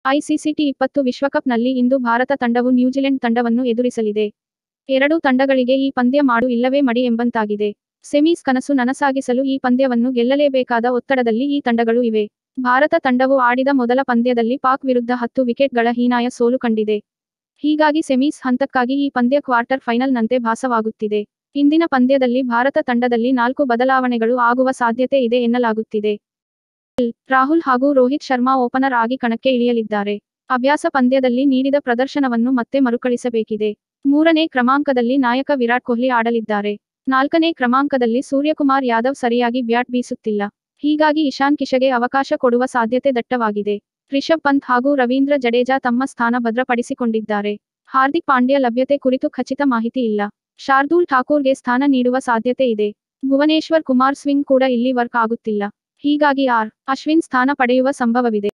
ICC T ಇಪ್ಪತ್ತು ವಿಶ್ವಕಪ್ನಲ್ಲಿ ಇಂದು ಭಾರತ ತಂಡವು ನ್ಯೂಜಿಲೆಂಡ್ ತಂಡವನ್ನು ಎದುರಿಸಲಿದೆ ಎರಡೂ ತಂಡಗಳಿಗೆ ಈ ಪಂದ್ಯ ಮಾಡು ಇಲ್ಲವೇ ಮಡಿ ಎಂಬಂತಾಗಿದೆ ಸೆಮೀಸ್ ಕನಸು ನನಸಾಗಿಸಲು ಈ ಪಂದ್ಯವನ್ನು ಗೆಲ್ಲಲೇಬೇಕಾದ ಒತ್ತಡದಲ್ಲಿ ಈ ತಂಡಗಳು ಇವೆ ಭಾರತ ತಂಡವು ಆಡಿದ ಮೊದಲ ಪಂದ್ಯದಲ್ಲಿ ಪಾಕ್ ವಿರುದ್ಧ ಹತ್ತು ವಿಕೆಟ್ಗಳ ಹೀನಾಯ ಸೋಲು ಕಂಡಿದೆ ಹೀಗಾಗಿ ಸೆಮೀಸ್ ಹಂತಕ್ಕಾಗಿ ಈ ಪಂದ್ಯ ಕ್ವಾರ್ಟರ್ ಫೈನಲ್ನಂತೆ ಭಾಸವಾಗುತ್ತಿದೆ ಇಂದಿನ ಪಂದ್ಯದಲ್ಲಿ ಭಾರತ ತಂಡದಲ್ಲಿ ನಾಲ್ಕು ಬದಲಾವಣೆಗಳು ಆಗುವ ಸಾಧ್ಯತೆ ಇದೆ ಎನ್ನಲಾಗುತ್ತಿದೆ ರಾಹುಲ್ ಹಾಗೂ ರೋಹಿತ್ ಶರ್ಮಾ ಓಪನರ್ ಆಗಿ ಕಣಕ್ಕೆ ಇಳಿಯಲಿದ್ದಾರೆ ಅಭ್ಯಾಸ ಪಂದ್ಯದಲ್ಲಿ ನೀಡಿದ ಪ್ರದರ್ಶನವನ್ನು ಮತ್ತೆ ಮರುಕಳಿಸಬೇಕಿದೆ ಮೂರನೇ ಕ್ರಮಾಂಕದಲ್ಲಿ ನಾಯಕ ವಿರಾಟ್ ಕೊಹ್ಲಿ ಆಡಲಿದ್ದಾರೆ ನಾಲ್ಕನೇ ಕ್ರಮಾಂಕದಲ್ಲಿ ಸೂರ್ಯಕುಮಾರ್ ಯಾದವ್ ಸರಿಯಾಗಿ ಬ್ಯಾಟ್ ಬೀಸುತ್ತಿಲ್ಲ ಹೀಗಾಗಿ ಇಶಾನ್ ಕಿಶಗೆ ಅವಕಾಶ ಕೊಡುವ ಸಾಧ್ಯತೆ ದಟ್ಟವಾಗಿದೆ ರಿಷಬ್ ಪಂತ್ ಹಾಗೂ ರವೀಂದ್ರ ಜಡೇಜಾ ತಮ್ಮ ಸ್ಥಾನ ಭದ್ರಪಡಿಸಿಕೊಂಡಿದ್ದಾರೆ ಹಾರ್ದಿಕ್ ಪಾಂಡ್ಯ ಲಭ್ಯತೆ ಕುರಿತು ಖಚಿತ ಮಾಹಿತಿ ಇಲ್ಲ ಶಾರ್ದೂಲ್ ಠಾಕೂರ್ಗೆ ಸ್ಥಾನ ನೀಡುವ ಸಾಧ್ಯತೆ ಇದೆ ಭುವನೇಶ್ವರ್ ಕುಮಾರ್ ಸ್ವಿಂಗ್ ಕೂಡ ಇಲ್ಲಿ ವರ್ಕ್ ಆಗುತ್ತಿಲ್ಲ ಹೀಗಾಗಿ ಆರ್ ಅಶ್ವಿನ್ ಸ್ಥಾನ ಪಡೆಯುವ ಸಂಭವವಿದೆ